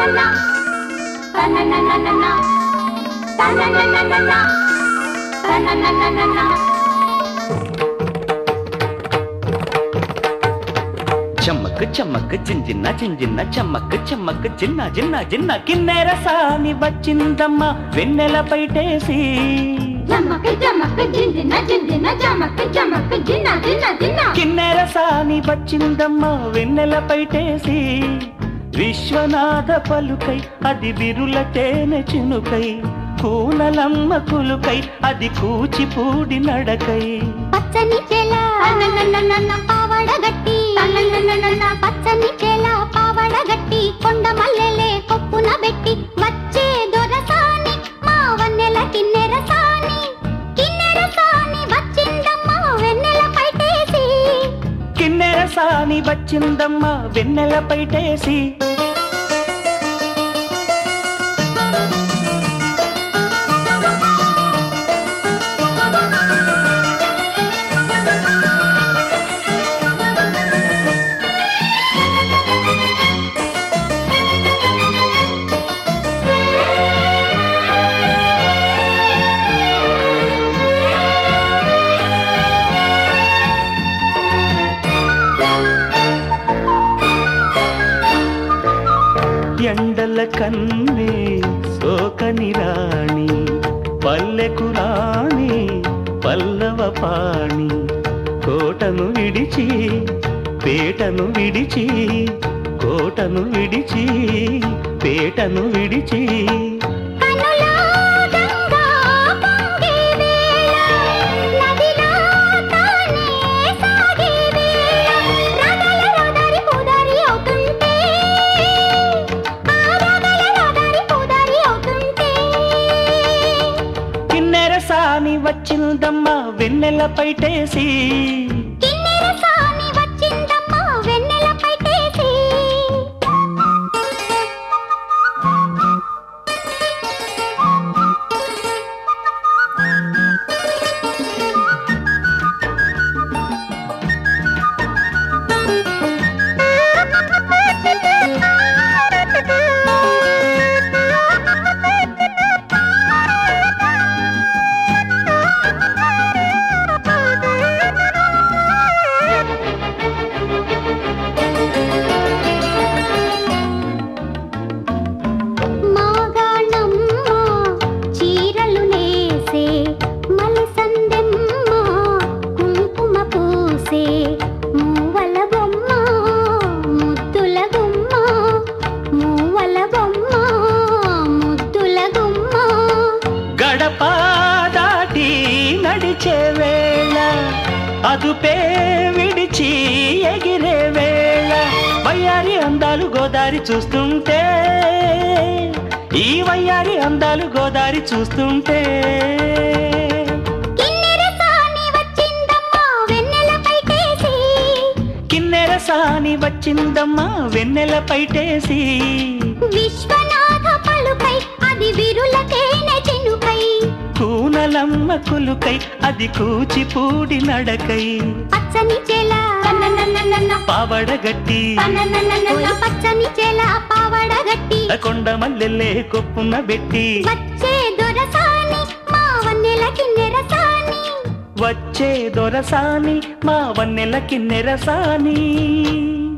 తననననన తననననన తననననన తననననన చమ్మక్ చమ్మక్ చింజిన్న చింజిన్న చమ్మక్ చమ్మక్ చిన్న చిన్న చిన్న కిన్నెర సాని వచ్చిందమ్మ వెన్నెల పైటేసి జమక్ జమక్ జింజిన జింజిన జమక్ జమక్ జిన్న జిన్న జిన్న కిన్నెర సాని వచ్చిందమ్మ వెన్నెల పైటేసి విశ్వనాథ పలుకై అది బిరుల తేనె చినుకై కూనలమ్మ కులుకై అది కూచిపూడి నడకై పచ్చని చెల పావడ గట్టి పచ్చని చెల పావడ గట్టి కొండ మల్లెలే కొప్పున పెట్టి వచ్చే దొరసాని మా వన్నెల కిన్నెర సాని కిన్నెర సాని వచ్చిందమ్మా వెన్నెల పైటేసి కిన్నెర సాని వచ్చిందమ్మ వెన్నెల పైటేసి ఎండల కన్నే సోకని రాణి పల్లెకు రాణి పల్లవ పాణి కోటను విడిచి పేటను విడిచి కోటను విడిచి పేటను విడిచి కనులా గంగా పొంగే వేళ నదిలా తానే సాగే వేళ రగల రగరి పుదరి అవుతుంటే ఆ రగల రగరి పుదరి అవుతుంటే కిన్నెర సాని వచ్చిందమ్మ వెన్నెల పైటేసి కిన్నెర సాని వచ్చిందమ్మా వెన్నెల పైటేసి మాగాణమ్మ చీరలు నేసే మలసందెమ్మ కుంకుమ పూసే మూవల బొమ్మ ముద్దుల గుమ్మ మూవల బొమ్మ ముద్దుల గుమ్మ గడప దాటి నడిచే వేళ అదుపే విడిచి ఎగిరే వేళ వయ్యారి అందాలు గోదారి చూస్తుంటే ఈ వయ్యారి అందాలు గోదారి చూస్తుంటే కిన్నెర సాని వచ్చిందమ్మా వెన్నెల పైటేసి కిన్నెర సాని వచ్చిందమ్మా వెన్నెల పైటేసి విశ్వనాథ పలుకై అది విరుల తేనె చినుకై కూనలమ్మ కులుకై అది కూచిపూడి నడకై పచ్చని చెల పావడగట్టి ఓయ్ పచ్చని చెల పావడ గట్టి కొండ మల్లెల్లే కొప్పున పెట్టి వచ్చే దొరసాని మా వన్నెల కిన్నెర సాని వచ్చే దొరసాని మా వన్నెల కిన్నెరసాని